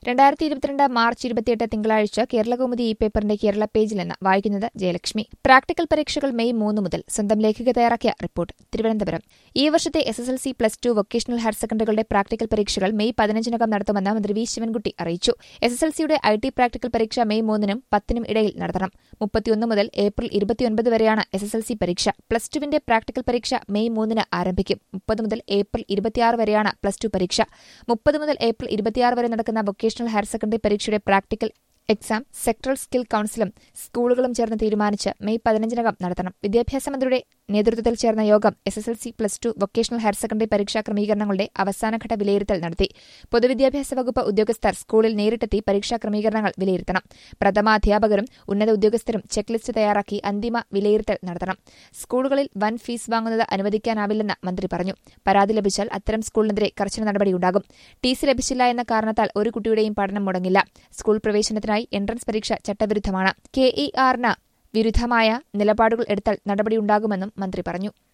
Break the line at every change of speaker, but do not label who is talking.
രണ്ടായിരത്തി ഇരുപത്തിരണ്ട് മാർച്ച് ഇരുപത്തിയെട്ട് തിങ്കളാഴ്ച കേരളകൗമുദി ഈ പേപ്പറിന്റെ കേരള പേജിൽ നിന്ന് വായിക്കുന്നത് ജയലക്ഷ്മി പ്രാക്ടിക്കൽ പരീക്ഷകൾ മെയ് മൂന്ന് മുതൽ സ്വന്തം ലേഖിക തയ്യാറാക്കിയ റിപ്പോർട്ട് തിരുവനന്തപുരം ഈ വർഷത്തെ S S L C plus two vocational higher സെക്കൻഡറികളുടെ പ്രാക്ടിക്കൽ പരീക്ഷകൾ മെയ് പതിനഞ്ചിനകം നടത്തുമെന്ന് മന്ത്രി വി ശിവൻകുട്ടി അറിയിച്ചു എസ് എസ് എൽ സിയുടെ ഐ ടി പ്രാക്ടിക്കൽ പരീക്ഷ മെയ് മൂന്നിനും പത്തിനും ഇടയിൽ നടത്തണം മുപ്പത്തിയൊന്ന് മുതൽ ഏപ്രിൽ ഇരുപത്തിയൊൻപത് വരെയാണ് എസ് എസ് എൽ സി പരീക്ഷ പ്ലസ് ടുവിന്റെ പ്രാക്ടിക്കൽ പരീക്ഷ മെയ് മൂന്നിന് ആരംഭിക്കും മുപ്പത് മുതൽ ഏപ്രിൽ ഇരുപത്തിയാറ് വരെയാണ് പ്ലസ് ടു പരീക്ഷ മുപ്പത് മുതൽ ഏപ്രിൽ ഇരുപത്തിയാറ് വരെ നടക്കുന്ന വൊക്കേഷണൽ ഹയർ സെക്കൻഡറി പരീക്ഷയുടെ പ്രാക്ടിക്കൽ എക്സാം സെക്ടറൽ സ്കിൽ കൌൺസിലും സ്കൂളുകളും ചേർന്ന് തീരുമാനിച്ച് മെയ് പതിനഞ്ചിനകം നടത്തണം വിദ്യാഭ്യാസ മന്ത്രിയുടെ നേതൃത്വത്തിൽ ചേർന്ന യോഗം S S L C plus two vocational higher secondary പരീക്ഷാ ക്രമീകരണങ്ങളുടെ അവസാനഘട്ട വിലയിരുത്തൽ നടത്തി പൊതുവിദ്യാഭ്യാസ വകുപ്പ് ഉദ്യോഗസ്ഥർ സ്കൂളിൽ നേരിട്ടെത്തി പരീക്ഷാ ക്രമീകരണങ്ങൾ വിലയിരുത്തണം പ്രഥമാധ്യാപകരും ഉന്നത ഉദ്യോഗസ്ഥരും ചെക്ക് ലിസ്റ്റ് തയ്യാറാക്കി അന്തിമ വിലയിരുത്തൽ നടത്തണം സ്കൂളുകളിൽ വൻ ഫീസ് വാങ്ങുന്നത് അനുവദിക്കാനാവില്ലെന്ന് മന്ത്രി പറഞ്ഞു പരാതി ലഭിച്ചാൽ അത്തരം സ്കൂളിനെതിരെ കർശന നടപടിയുണ്ടാകും ടി സി ലഭിച്ചില്ല എന്ന കാരണത്താൽ ഒരു കുട്ടിയുടെയും പഠനം മുടങ്ങില്ല സ്കൂൾ പ്രവേശനത്തിനായി എൻട്രൻസ് പരീക്ഷ ചട്ടവിരുദ്ധമാണ് കെ ഇ ആറിന് വിരുദ്ധമായ നിലപാടുകൾ എടുത്താൽ നടപടിയുണ്ടാകുമെന്നും മന്ത്രി പറഞ്ഞു